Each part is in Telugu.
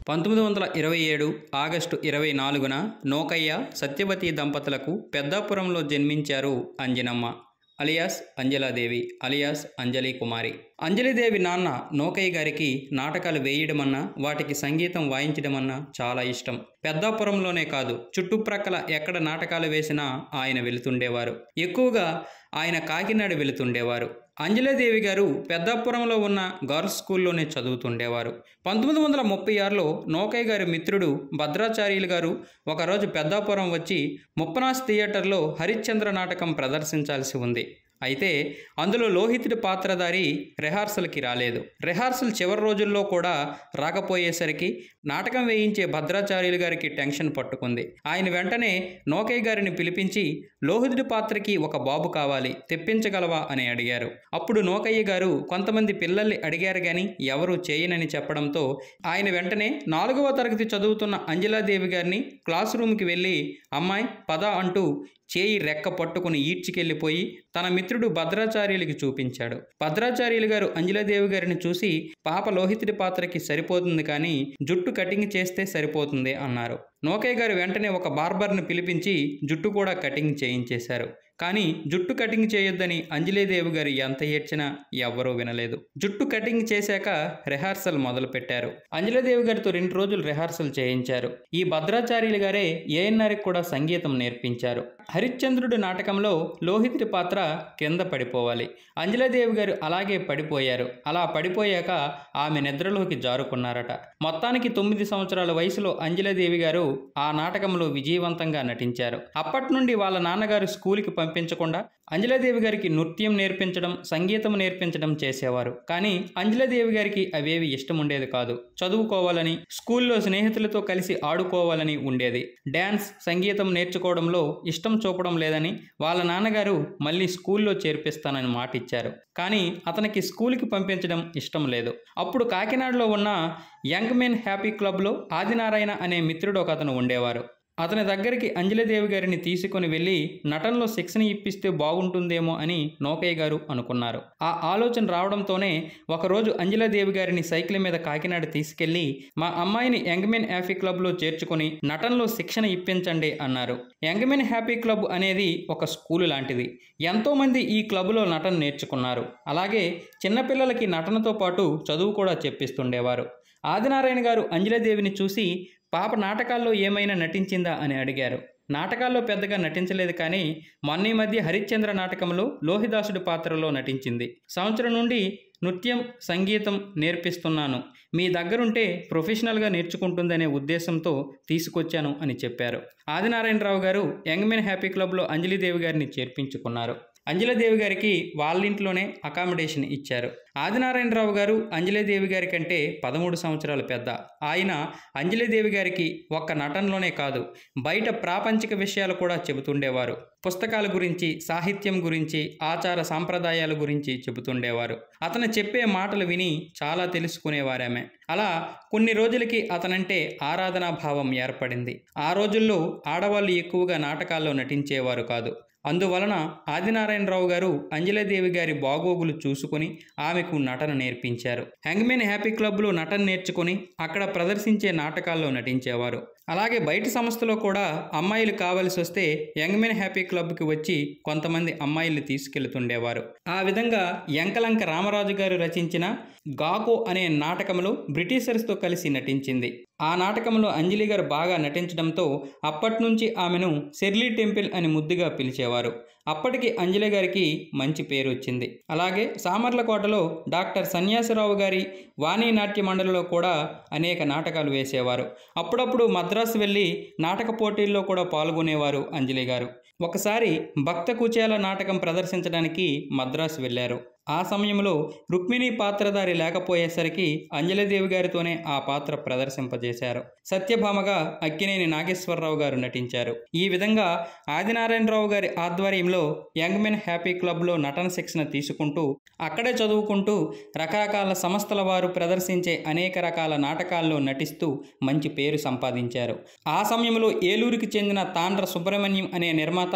పంతొమ్మిది వందల ఇరవై ఏడు ఆగస్టు ఇరవై నాలుగున నోకయ్య సత్యవతి దంపతులకు పెద్దాపురంలో జన్మించారు అంజనమ్మ అలియాస్ అంజలాదేవి అలియాస్ అంజలి కుమారి అంజలిదేవి నాన్న నోకయ్య గారికి నాటకాలు వేయడమన్నా వాటికి సంగీతం వాయించడమన్నా చాలా ఇష్టం పెద్దాపురంలోనే కాదు చుట్టుప్రక్కల ఎక్కడ నాటకాలు వేసినా ఆయన వెళుతుండేవారు ఎక్కువగా ఆయన కాకినాడ వెళుతుండేవారు అంజలాదేవి గారు పెద్దాపురంలో ఉన్న గర్ల్స్ స్కూల్లోనే చదువుతుండేవారు పంతొమ్మిది వందల ముప్పై ఆరులో నోకయ్య గారి మిత్రుడు భద్రాచార్యులు గారు ఒకరోజు పెద్దాపురం వచ్చి ముప్పనాస్ థియేటర్లో హరిశ్చంద్ర నాటకం ప్రదర్శించాల్సి ఉంది అయితే అందులో లోహితుడి పాత్రధారి రిహార్సల్కి రాలేదు రిహార్సల్ చివరి రోజుల్లో కూడా రాకపోయేసరికి నాటకం వేయించే భద్రాచార్యులు గారికి టెన్షన్ పట్టుకుంది ఆయన వెంటనే నోకయ్య గారిని పిలిపించి లోహితుడి పాత్రకి ఒక బాబు కావాలి తెప్పించగలవా అని అడిగారు అప్పుడు నోకయ్య గారు కొంతమంది పిల్లల్ని అడిగారు కానీ ఎవరు చేయనని చెప్పడంతో ఆయన వెంటనే నాలుగవ తరగతి చదువుతున్న అంజలాదేవి గారిని క్లాస్ రూమ్కి వెళ్ళి అమ్మాయి పద అంటూ చేయి రెక్క పట్టుకుని ఈడ్చికెళ్ళిపోయి తన మిత్రుడు భద్రాచార్యులకి చూపించాడు భద్రాచార్యులు గారు అంజలాదేవి గారిని చూసి పాప లోహితుడి పాత్రకి సరిపోతుంది కానీ జుట్టు కటింగ్ చేస్తే సరిపోతుంది అన్నారు నోకయ్య గారు వెంటనే ఒక బార్బర్ని పిలిపించి జుట్టు కూడా కటింగ్ చేయించేశారు కానీ జుట్టు కటింగ్ చేయొద్దని అంజలీదేవి గారు ఎంత ఏడ్చినా ఎవ్వరూ వినలేదు జుట్టు కటింగ్ చేశాక రిహార్సల్ మొదలుపెట్టారు అంజలీదేవి గారితో రెండు రోజులు రిహార్సల్ చేయించారు ఈ భద్రాచార్యులు గారే ఏఎన్ఆర్కి కూడా సంగీతం నేర్పించారు హరిశ్చంద్రుడు నాటకంలో లోహితుడి పాత్ర కింద పడిపోవాలి అంజలాదేవి గారు అలాగే పడిపోయారు అలా పడిపోయాక ఆమె నిద్రలోకి జారుకున్నారట మొత్తానికి తొమ్మిది సంవత్సరాల వయసులో అంజలాదేవి గారు ఆ నాటకంలో విజయవంతంగా నటించారు అప్పటి నుండి వాళ్ళ నాన్నగారు స్కూల్కి పంపించకుండా అంజలాదేవి గారికి నృత్యం నేర్పించడం సంగీతం నేర్పించడం చేసేవారు కానీ అంజలాదేవి గారికి అవేవి ఇష్టం ఉండేది కాదు చదువుకోవాలని స్కూల్లో స్నేహితులతో కలిసి ఆడుకోవాలని ఉండేది డ్యాన్స్ సంగీతం నేర్చుకోవడంలో ఇష్టం చూపడం లేదని వాళ్ళ నాన్నగారు మళ్ళీ స్కూల్లో చేర్పిస్తానని మాట ఇచ్చారు కానీ అతనికి స్కూల్కి పంపించడం ఇష్టం లేదు అప్పుడు కాకినాడలో ఉన్న యంగ్ మెన్ హ్యాపీ క్లబ్లో ఆదినారాయణ అనే మిత్రుడు ఒక అతను ఉండేవారు అతని దగ్గరికి అంజలిదేవి గారిని తీసుకుని వెళ్ళి నటనలో శిక్షణ ఇప్పిస్తే బాగుంటుందేమో అని నోకయ్య గారు అనుకున్నారు ఆ ఆలోచన రావడంతోనే ఒకరోజు అంజలాదేవి గారిని సైకిల్ మీద కాకినాడ తీసుకెళ్లి మా అమ్మాయిని యంగ్మెన్ హ్యాపీ క్లబ్లో చేర్చుకొని నటనలో శిక్షణ ఇప్పించండి అన్నారు యంగ్మెన్ హ్యాపీ క్లబ్ అనేది ఒక స్కూల్ లాంటిది ఎంతోమంది ఈ క్లబ్లో నటన నేర్చుకున్నారు అలాగే చిన్నపిల్లలకి నటనతో పాటు చదువు కూడా చెప్పిస్తుండేవారు ఆదినారాయణ గారు అంజలాదేవిని చూసి పాప నాటకాల్లో ఏమైనా నటించిందా అని అడిగారు నాటకాల్లో పెద్దగా నటించలేదు కానీ మొన్న ఈ మధ్య హరిశ్చంద్ర నాటకంలో లోహిదాసుడి పాత్రలో నటించింది సంవత్సరం నుండి నృత్యం సంగీతం నేర్పిస్తున్నాను మీ దగ్గరుంటే ప్రొఫెషనల్గా నేర్చుకుంటుందనే ఉద్దేశంతో తీసుకొచ్చాను అని చెప్పారు ఆదినారాయణరావు గారు యంగ్మెన్ హ్యాపీ క్లబ్లో అంజలిదేవి గారిని చేర్పించుకున్నారు అంజలిదేవి గారికి వాళ్ళ ఇంట్లోనే అకామిడేషన్ ఇచ్చారు ఆదినారాయణరావు గారు అంజలిదేవి గారి కంటే పదమూడు సంవత్సరాలు పెద్ద ఆయన అంజలిదేవి గారికి ఒక్క నటనలోనే కాదు బయట ప్రాపంచిక విషయాలు కూడా చెబుతుండేవారు పుస్తకాల గురించి సాహిత్యం గురించి ఆచార సాంప్రదాయాల గురించి చెబుతుండేవారు అతను చెప్పే మాటలు విని చాలా తెలుసుకునేవారామె అలా కొన్ని రోజులకి అతనంటే ఆరాధనా భావం ఏర్పడింది ఆ రోజుల్లో ఆడవాళ్ళు ఎక్కువగా నాటకాల్లో నటించేవారు కాదు అందువలన ఆదినారాయణరావు గారు అంజలిదేవి గారి బాగోగులు చూసుకొని ఆమెకు నటన నేర్పించారు హ్యాంగ్మెన్ హ్యాపీ క్లబ్లో నటన నేర్చుకొని అక్కడ ప్రదర్శించే నాటకాల్లో నటించేవారు అలాగే బయట సంస్థలో కూడా అమ్మాయిలు కావలసి వస్తే యంగ్మెన్ హ్యాపీ క్లబ్కి వచ్చి కొంతమంది అమ్మాయిల్ని తీసుకెళ్తుండేవారు ఆ విధంగా ఎంకలంక రామరాజు గారు రచించిన గాకో అనే నాటకంలో బ్రిటిషర్స్తో కలిసి నటించింది ఆ నాటకంలో అంజలి గారు బాగా నటించడంతో అప్పటి నుంచి ఆమెను షెర్లీ టెంపిల్ అని ముద్దుగా పిలిచేవారు అప్పటికి అంజలి గారికి మంచి పేరు వచ్చింది అలాగే సామర్లకోటలో డాక్టర్ సన్యాసరావు గారి వాణి నాట్య మండలిలో కూడా అనేక నాటకాలు వేసేవారు అప్పుడప్పుడు మద్రాసు వెళ్ళి నాటక పోటీల్లో కూడా పాల్గొనేవారు అంజలి గారు ఒకసారి భక్త కుచేల నాటకం ప్రదర్శించడానికి మద్రాసు వెళ్ళారు ఆ సమయంలో రుక్మిణి పాత్రధారి లేకపోయేసరికి అంజలిదేవి గారితోనే ఆ పాత్ర ప్రదర్శింపజేశారు సత్యభామగా అక్కినేని నాగేశ్వరరావు గారు నటించారు ఈ విధంగా ఆదినారాయణరావు గారి ఆధ్వర్యంలో యంగ్ మెన్ హ్యాపీ క్లబ్లో నటన శిక్షణ తీసుకుంటూ అక్కడే చదువుకుంటూ రకరకాల సంస్థల వారు ప్రదర్శించే అనేక రకాల నాటకాల్లో నటిస్తూ మంచి పేరు సంపాదించారు ఆ సమయంలో ఏలూరుకి చెందిన తాండ్ర సుబ్రహ్మణ్యం అనే నిర్మాత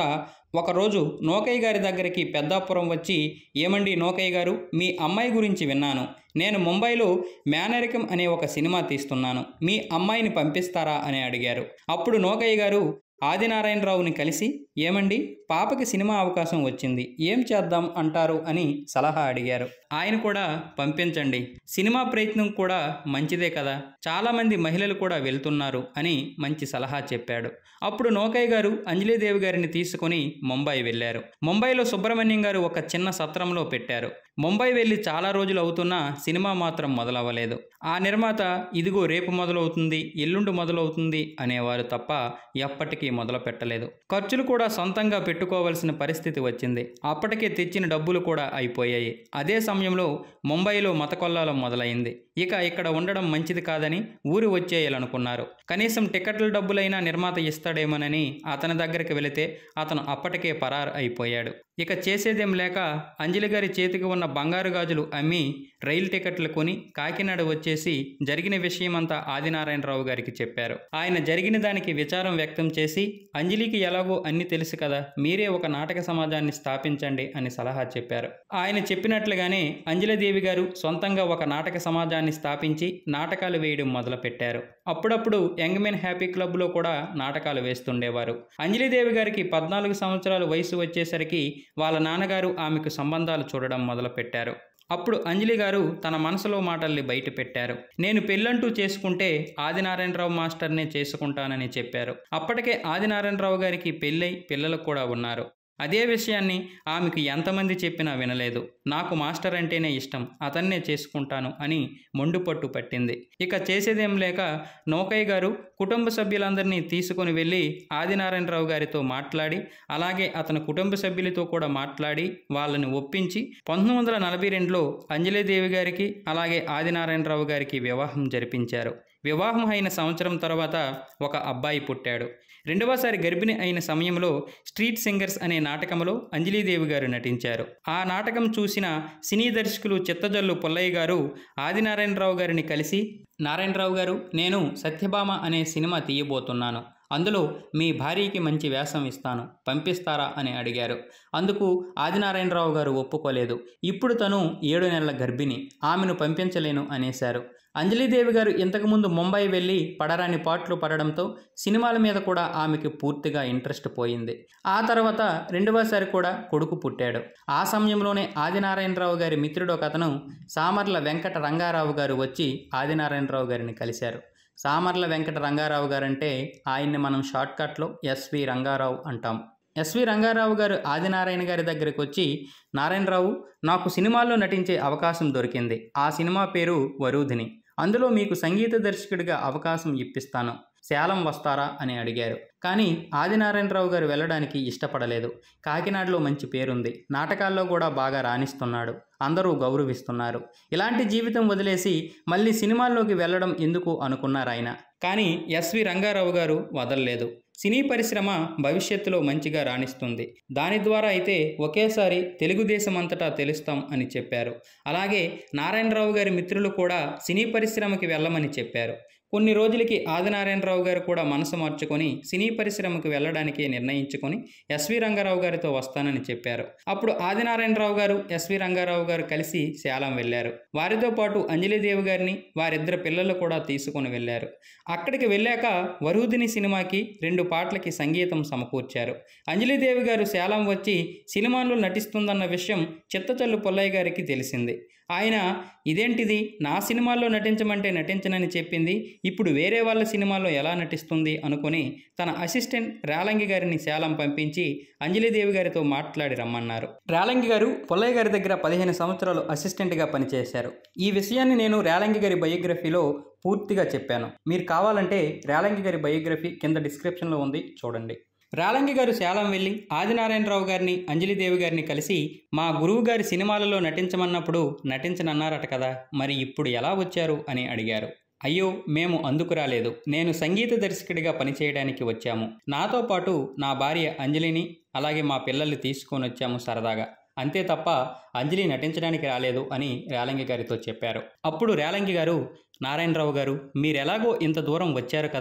ఒకరోజు నోకయ్య గారి దగ్గరికి పెద్దాపురం వచ్చి ఏమండి నోకయ్య గారు మీ అమ్మాయి గురించి విన్నాను నేను ముంబైలో మేనరికం అనే ఒక సినిమా తీస్తున్నాను మీ అమ్మాయిని పంపిస్తారా అని అడిగారు అప్పుడు నోకయ్య గారు ఆదినారాయణరావుని కలిసి ఏమండి పాపకి సినిమా అవకాశం వచ్చింది ఏం చేద్దాం అంటారు అని సలహా అడిగారు ఆయన కూడా పంపించండి సినిమా ప్రయత్నం కూడా మంచిదే కదా చాలామంది మహిళలు కూడా వెళ్తున్నారు అని మంచి సలహా చెప్పాడు అప్పుడు నోకయ్య గారు అంజలీదేవి గారిని తీసుకొని ముంబై వెళ్ళారు ముంబైలో సుబ్రహ్మణ్యం గారు ఒక చిన్న సత్రంలో పెట్టారు ముంబై వెళ్ళి చాలా రోజులు అవుతున్నా సినిమా మాత్రం మొదలవ్వలేదు ఆ నిర్మాత ఇదిగో రేపు మొదలవుతుంది ఎల్లుండి మొదలవుతుంది అనేవారు తప్ప ఎప్పటికీ మొదలు పెట్టలేదు ఖర్చులు కూడా సొంతంగా పెట్టుకోవాల్సిన పరిస్థితి వచ్చింది అప్పటికే తెచ్చిన డబ్బులు కూడా అయిపోయాయి అదే సమయంలో ముంబైలో మతకొల్లాలం మొదలైంది ఇక ఇక్కడ ఉండడం మంచిది కాదని ఊరు వచ్చేయాలనుకున్నారు కనీసం టికెట్ల డబ్బులైనా నిర్మాత ఇస్తాడేమోనని అతని దగ్గరికి వెళితే అతను అప్పటికే పరారు అయిపోయాడు ఇక చేసేదేం లేక అంజలి గారి చేతికి ఉన్న బంగారు గాజులు అమ్మి రైలు టికెట్లు కొని కాకినాడ వచ్చేసి జరిగిన విషయమంతా ఆదినారాయణరావు గారికి చెప్పారు ఆయన జరిగిన దానికి విచారం వ్యక్తం చేసి అంజలికి ఎలాగో అన్ని తెలుసు కదా మీరే ఒక నాటక సమాజాన్ని స్థాపించండి అని సలహా చెప్పారు ఆయన చెప్పినట్లుగానే అంజలిదేవి గారు సొంతంగా ఒక నాటక సమాజాన్ని స్థాపించి నాటకాలు వేయడం మొదలుపెట్టారు అప్పుడప్పుడు యంగ్ మెన్ హ్యాపీ క్లబ్లో కూడా నాటకాలు వేస్తుండేవారు అంజలిదేవి గారికి పద్నాలుగు సంవత్సరాల వయసు వచ్చేసరికి వాళ్ళ నాన్నగారు ఆమెకు సంబంధాలు చూడడం మొదలుపెట్టారు అప్పుడు అంజలి గారు తన మనసులో మాటల్ని బయట పెట్టారు నేను పెళ్ళంటూ చేసుకుంటే ఆదినారాయణరావు మాస్టర్నే చేసుకుంటానని చెప్పారు అప్పటికే ఆదినారాయణరావు గారికి పెళ్ళై పిల్లలు కూడా ఉన్నారు అదే విషయాన్ని ఆమెకు ఎంతమంది చెప్పినా వినలేదు నాకు మాస్టర్ అంటేనే ఇష్టం అతన్నే చేసుకుంటాను అని మొండుపట్టు పట్టింది ఇక చేసేదేం లేక నౌకయ్య గారు కుటుంబ సభ్యులందరినీ తీసుకొని వెళ్ళి ఆదినారాయణరావు గారితో మాట్లాడి అలాగే అతని కుటుంబ సభ్యులతో కూడా మాట్లాడి వాళ్ళని ఒప్పించి పంతొమ్మిది వందల నలభై రెండులో అంజలీదేవి గారికి అలాగే ఆదినారాయణరావు గారికి వివాహం జరిపించారు వివాహం అయిన సంవత్సరం తర్వాత ఒక అబ్బాయి పుట్టాడు రెండవసారి గర్భిణి అయిన సమయంలో స్ట్రీట్ సింగర్స్ అనే నాటకంలో అంజలీదేవి గారు నటించారు ఆ నాటకం చూసిన సినీ దర్శకులు చిత్తజల్లు పుల్లయ్య గారు ఆదినారాయణరావు గారిని కలిసి నారాయణరావు గారు నేను సత్యభామ అనే సినిమా తీయబోతున్నాను అందులో మీ భార్యకి మంచి వేషం ఇస్తాను పంపిస్తారా అని అడిగారు అందుకు ఆదినారాయణరావు గారు ఒప్పుకోలేదు ఇప్పుడు తను ఏడు నెలల గర్భిణి ఆమెను పంపించలేను అనేశారు అంజలీదేవి గారు ఇంతకుముందు ముంబై వెళ్ళి పడరాని పాటలు పడడంతో సినిమాల మీద కూడా ఆమెకి పూర్తిగా ఇంట్రెస్ట్ పోయింది ఆ తర్వాత రెండవసారి కూడా కొడుకు పుట్టాడు ఆ సమయంలోనే ఆదినారాయణరావు గారి మిత్రుడు ఒక అతను సామర్ల వెంకట రంగారావు గారు వచ్చి ఆదినారాయణరావు గారిని కలిశారు సామర్ల వెంకట రంగారావు గారంటే ఆయన్ని మనం షార్ట్కట్లో ఎస్వి రంగారావు అంటాం ఎస్వి రంగారావు గారు ఆదినారాయణ గారి దగ్గరికి వచ్చి నారాయణరావు నాకు సినిమాల్లో నటించే అవకాశం దొరికింది ఆ సినిమా పేరు వరూధిని అందులో మీకు సంగీత దర్శకుడిగా అవకాశం ఇప్పిస్తాను శాలం వస్తారా అని అడిగారు కానీ ఆదినారాయణరావు గారు వెళ్ళడానికి ఇష్టపడలేదు కాకినాడలో మంచి పేరుంది నాటకాల్లో కూడా బాగా రాణిస్తున్నాడు అందరూ గౌరవిస్తున్నారు ఇలాంటి జీవితం వదిలేసి మళ్ళీ సినిమాల్లోకి వెళ్ళడం ఎందుకు అనుకున్నారు ఆయన కానీ ఎస్వి రంగారావు గారు వదలలేదు సినీ పరిశ్రమ భవిష్యత్తులో మంచిగా రాణిస్తుంది దాని ద్వారా అయితే ఒకేసారి తెలుగుదేశం అంతటా తెలుస్తాం అని చెప్పారు అలాగే నారాయణరావు గారి మిత్రులు కూడా సినీ పరిశ్రమకి వెళ్ళమని చెప్పారు కొన్ని రోజులకి ఆదినారాయణరావు గారు కూడా మనసు మార్చుకొని సినీ పరిశ్రమకు వెళ్ళడానికి నిర్ణయించుకొని ఎస్వి రంగారావు గారితో వస్తానని చెప్పారు అప్పుడు ఆదినారాయణరావు గారు ఎస్వి రంగారావు గారు కలిసి శాలం వెళ్ళారు వారితో పాటు అంజలిదేవి గారిని వారిద్దరు పిల్లలు కూడా తీసుకొని వెళ్ళారు అక్కడికి వెళ్ళాక వరూధిని సినిమాకి రెండు పాటలకి సంగీతం సమకూర్చారు అంజలిదేవి గారు శాలం వచ్చి సినిమాల్లో నటిస్తుందన్న విషయం చిత్తచల్లు పుల్లయ్య గారికి తెలిసింది ఆయన ఇదేంటిది నా సినిమాల్లో నటించమంటే నటించనని చెప్పింది ఇప్పుడు వేరే వాళ్ళ సినిమాల్లో ఎలా నటిస్తుంది అనుకుని తన అసిస్టెంట్ రేలంగి గారిని శాలం పంపించి అంజలిదేవి గారితో మాట్లాడి రమ్మన్నారు రేలంగి గారు పుల్లయ్య గారి దగ్గర పదిహేను సంవత్సరాలు అసిస్టెంట్గా పనిచేశారు ఈ విషయాన్ని నేను రేలంగి గారి బయోగ్రఫీలో పూర్తిగా చెప్పాను మీరు కావాలంటే రేలంగి గారి బయోగ్రఫీ కింద డిస్క్రిప్షన్లో ఉంది చూడండి రాలంగి గారు శాలం వెళ్ళి ఆదినారాయణరావు గారిని అంజలిదేవి గారిని కలిసి మా గురువు గారి సినిమాలలో నటించమన్నప్పుడు నటించనన్నారట కదా మరి ఇప్పుడు ఎలా వచ్చారు అని అడిగారు అయ్యో మేము అందుకు రాలేదు నేను సంగీత దర్శకుడిగా పనిచేయడానికి వచ్చాము నాతో పాటు నా భార్య అంజలిని అలాగే మా పిల్లల్ని తీసుకొని వచ్చాము సరదాగా అంతే తప్ప అంజలి నటించడానికి రాలేదు అని రేలంగి గారితో చెప్పారు అప్పుడు రేలంగి గారు నారాయణరావు గారు మీరెలాగో ఇంత దూరం వచ్చారు కదా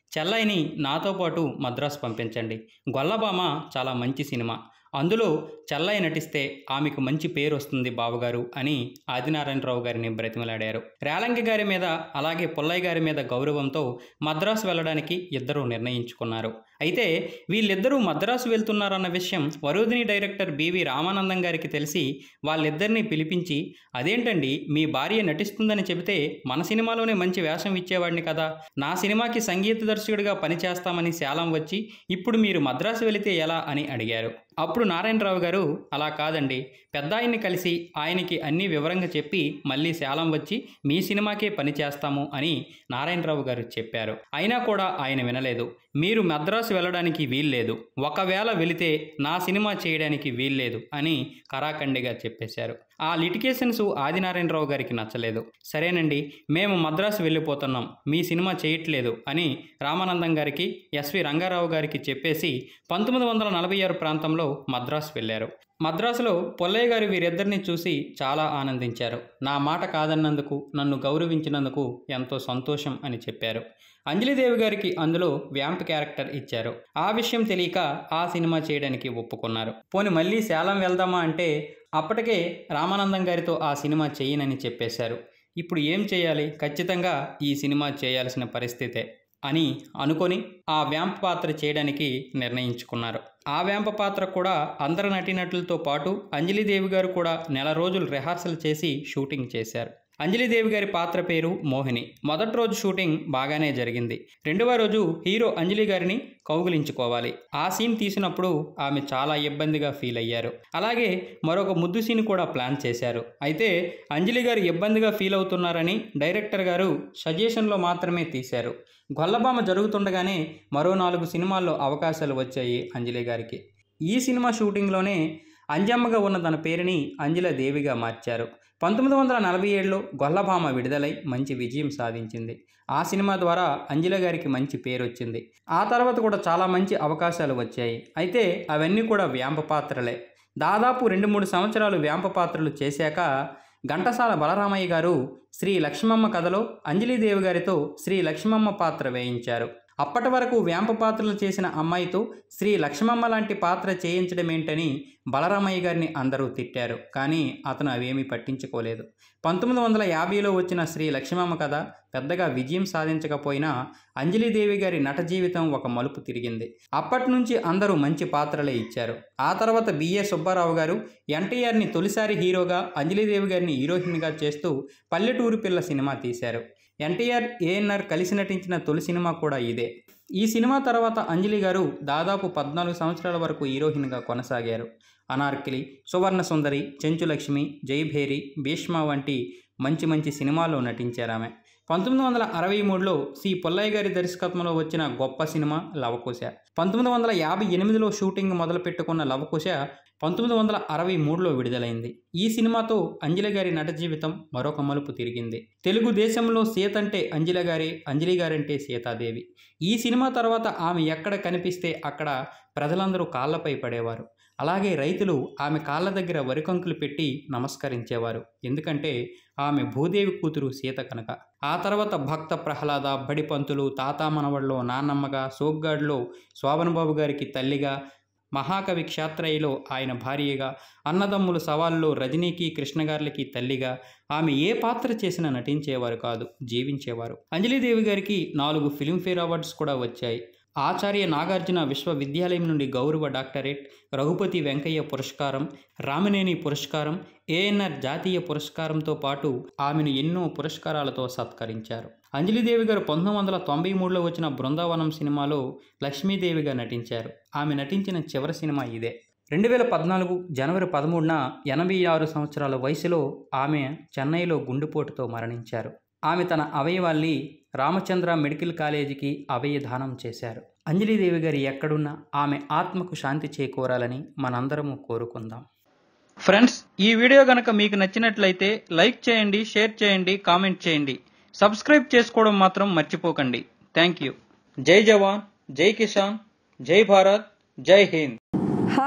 చెల్లైని నాతో పాటు మద్రాసు పంపించండి గొల్లబామ చాలా మంచి సినిమా అందులో చెల్లయ్య నటిస్తే ఆమెకు మంచి పేరు వస్తుంది బావగారు అని ఆదినారాయణరావు గారిని బ్రతిమలాడారు రేలంగి గారి మీద అలాగే పుల్లయ్య గారి మీద గౌరవంతో మద్రాసు వెళ్ళడానికి ఇద్దరూ నిర్ణయించుకున్నారు అయితే వీళ్ళిద్దరూ మద్రాసు వెళ్తున్నారన్న విషయం వరోధిని డైరెక్టర్ బివి రామానందం గారికి తెలిసి వాళ్ళిద్దరినీ పిలిపించి అదేంటండి మీ భార్య నటిస్తుందని చెబితే మన సినిమాలోనే మంచి వేషం ఇచ్చేవాడిని కదా నా సినిమాకి సంగీత దర్శకుడిగా పనిచేస్తామని శాలం వచ్చి ఇప్పుడు మీరు మద్రాసు వెళితే ఎలా అని అడిగారు అప్పుడు నారాయణరావు గారు అలా కాదండి పెద్ద ఆయన్ని కలిసి ఆయనకి అన్ని వివరంగా చెప్పి మళ్ళీ శాలం వచ్చి మీ సినిమాకే పని చేస్తాము అని నారాయణరావు గారు చెప్పారు అయినా కూడా ఆయన వినలేదు మీరు మద్రాసు వెళ్ళడానికి వీల్లేదు ఒకవేళ వెళితే నా సినిమా చేయడానికి వీల్లేదు అని కరాఖండిగా చెప్పేశారు ఆ లిటికేషన్స్ ఆదినారాయణరావు గారికి నచ్చలేదు సరేనండి మేము మద్రాసు వెళ్ళిపోతున్నాం మీ సినిమా చేయట్లేదు అని రామానందం గారికి ఎస్వి రంగారావు గారికి చెప్పేసి పంతొమ్మిది వందల నలభై ఆరు ప్రాంతంలో మద్రాసు వెళ్ళారు మద్రాసులో పొల్లయ్య గారు వీరిద్దరిని చూసి చాలా ఆనందించారు నా మాట కాదన్నందుకు నన్ను గౌరవించినందుకు ఎంతో సంతోషం అని చెప్పారు అంజలిదేవి గారికి అందులో వ్యాంప్ క్యారెక్టర్ ఇచ్చారు ఆ విషయం తెలియక ఆ సినిమా చేయడానికి ఒప్పుకున్నారు పోని మళ్ళీ శాలం వెళ్దామా అంటే అప్పటికే రామానందం గారితో ఆ సినిమా చేయనని చెప్పేశారు ఇప్పుడు ఏం చేయాలి ఖచ్చితంగా ఈ సినిమా చేయాల్సిన పరిస్థితే అని అనుకొని ఆ వ్యాంప్ పాత్ర చేయడానికి నిర్ణయించుకున్నారు ఆ వ్యాంప పాత్ర కూడా అందరు నటీనటులతో పాటు అంజలిదేవి గారు కూడా నెల రోజులు రిహార్సల్ చేసి షూటింగ్ చేశారు అంజలిదేవి గారి పాత్ర పేరు మోహిని మొదటి రోజు షూటింగ్ బాగానే జరిగింది రెండవ రోజు హీరో అంజలి గారిని కౌగులించుకోవాలి ఆ సీన్ తీసినప్పుడు ఆమె చాలా ఇబ్బందిగా ఫీల్ అయ్యారు అలాగే మరొక ముద్దు సీన్ కూడా ప్లాన్ చేశారు అయితే అంజలి గారు ఇబ్బందిగా ఫీల్ అవుతున్నారని డైరెక్టర్ గారు సజెషన్లో మాత్రమే తీశారు గొల్లబామ జరుగుతుండగానే మరో నాలుగు సినిమాల్లో అవకాశాలు వచ్చాయి అంజలి గారికి ఈ సినిమా షూటింగ్లోనే అంజమ్మగా ఉన్న తన పేరుని అంజల దేవిగా మార్చారు పంతొమ్మిది వందల నలభై ఏడులో గొల్లభామ విడుదలై మంచి విజయం సాధించింది ఆ సినిమా ద్వారా అంజల గారికి మంచి పేరు వచ్చింది ఆ తర్వాత కూడా చాలా మంచి అవకాశాలు వచ్చాయి అయితే అవన్నీ కూడా వ్యాంప పాత్రలే దాదాపు రెండు మూడు సంవత్సరాలు వ్యాంప పాత్రలు చేశాక ఘంటసాల బలరామయ్య గారు శ్రీ లక్ష్మమ్మ కథలో అంజలిదేవి గారితో శ్రీ లక్ష్మమ్మ పాత్ర వేయించారు అప్పటి వరకు వ్యాంప పాత్రలు చేసిన అమ్మాయితో శ్రీ లక్ష్మమ్మ లాంటి పాత్ర చేయించడం ఏంటని బలరామయ్య గారిని అందరూ తిట్టారు కానీ అతను అవేమీ పట్టించుకోలేదు పంతొమ్మిది వందల యాభైలో వచ్చిన శ్రీ లక్ష్మమ్మ కథ పెద్దగా విజయం సాధించకపోయినా అంజలిదేవి గారి నట జీవితం ఒక మలుపు తిరిగింది అప్పటి నుంచి అందరూ మంచి పాత్రలే ఇచ్చారు ఆ తర్వాత బిఏ సుబ్బారావు గారు ఎన్టీఆర్ని తొలిసారి హీరోగా అంజలిదేవి గారిని హీరోయిన్గా చేస్తూ పల్లెటూరు పిల్ల సినిమా తీశారు ఎన్టీఆర్ ఏఎన్ఆర్ కలిసి నటించిన తొలి సినిమా కూడా ఇదే ఈ సినిమా తర్వాత అంజలి గారు దాదాపు పద్నాలుగు సంవత్సరాల వరకు హీరోయిన్గా కొనసాగారు అనార్కిలి సువర్ణ సుందరి చెంచులక్ష్మి జైభేరి భీష్మ వంటి మంచి మంచి సినిమాల్లో నటించారు ఆమె పంతొమ్మిది వందల అరవై మూడులో సి పుల్లయ్య గారి దర్శకత్వంలో వచ్చిన గొప్ప సినిమా లవకుశ పంతొమ్మిది వందల యాభై ఎనిమిదిలో షూటింగ్ మొదలుపెట్టుకున్న లవకుశ పంతొమ్మిది వందల అరవై మూడులో విడుదలైంది ఈ సినిమాతో అంజలి గారి నట జీవితం మరొక మలుపు తిరిగింది తెలుగు దేశంలో సీత అంటే అంజలి గారే అంజలి గారంటే సీతాదేవి ఈ సినిమా తర్వాత ఆమె ఎక్కడ కనిపిస్తే అక్కడ ప్రజలందరూ కాళ్ళపై పడేవారు అలాగే రైతులు ఆమె కాళ్ళ దగ్గర వరికంకులు పెట్టి నమస్కరించేవారు ఎందుకంటే ఆమె భూదేవి కూతురు సీత కనుక ఆ తర్వాత భక్త ప్రహ్లాద బడిపంతులు తాతా మనవడిలో నాన్నమ్మగా సోగ్గాడ్లో శోభనబాబు గారికి తల్లిగా మహాకవి క్షాత్రయిలో ఆయన భార్యగా అన్నదమ్ములు సవాల్లో రజనీకి కృష్ణగారులకి తల్లిగా ఆమె ఏ పాత్ర చేసినా నటించేవారు కాదు జీవించేవారు అంజలిదేవి గారికి నాలుగు ఫిల్మ్ఫేర్ అవార్డ్స్ కూడా వచ్చాయి ఆచార్య నాగార్జున విశ్వవిద్యాలయం నుండి గౌరవ డాక్టరేట్ రఘుపతి వెంకయ్య పురస్కారం రామినేని పురస్కారం ఏఎన్ఆర్ జాతీయ పురస్కారంతో పాటు ఆమెను ఎన్నో పురస్కారాలతో సత్కరించారు అంజలిదేవి గారు పంతొమ్మిది వందల తొంభై మూడులో వచ్చిన బృందావనం సినిమాలో లక్ష్మీదేవిగా నటించారు ఆమె నటించిన చివరి సినిమా ఇదే రెండు వేల పద్నాలుగు జనవరి పదమూడున ఎనభై ఆరు సంవత్సరాల వయసులో ఆమె చెన్నైలో గుండెపోటుతో మరణించారు ఆమె తన అవయవాల్ని రామచంద్ర మెడికల్ కాలేజీకి అవయదానం చేశారు అంజలిదేవి గారి ఎక్కడున్నా ఆమె ఆత్మకు శాంతి చేకూరాలని మనందరము కోరుకుందాం ఫ్రెండ్స్ ఈ వీడియో గనక మీకు నచ్చినట్లయితే లైక్ చేయండి షేర్ చేయండి కామెంట్ చేయండి సబ్స్క్రైబ్ చేసుకోవడం మాత్రం మర్చిపోకండి థ్యాంక్ యూ జై జవాన్ జై కిసాన్ జై భారత్ జై Hind Hi,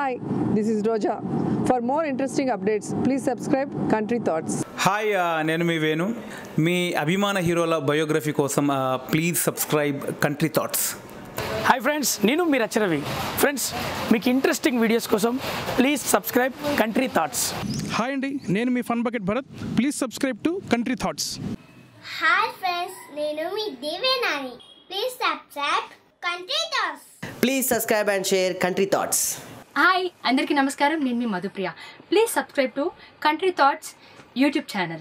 This is Roja. For more interesting updates, please subscribe Country Thoughts. Hi ఆ, నేను మీ వేణు మీ అభిమాన హీరోల బయోగ్రఫీ కోసం ఆ, please subscribe Country Thoughts hi friends నేను మీ రచరవి ఫ్రెండ్స్ మీకు ఇంట్రెస్టింగ్ వీడియోస్ కోసం please subscribe Country Thoughts hi అండి నేను మీ Fun Bucket Bharat please subscribe to Country Thoughts hi friends నేను మీ Devenani please subscribe Country Thoughts Please subscribe and share Country Thoughts. Hi అందరికీ నమస్కారం నేను మీ Madhupriya please subscribe to Country Thoughts YouTube channel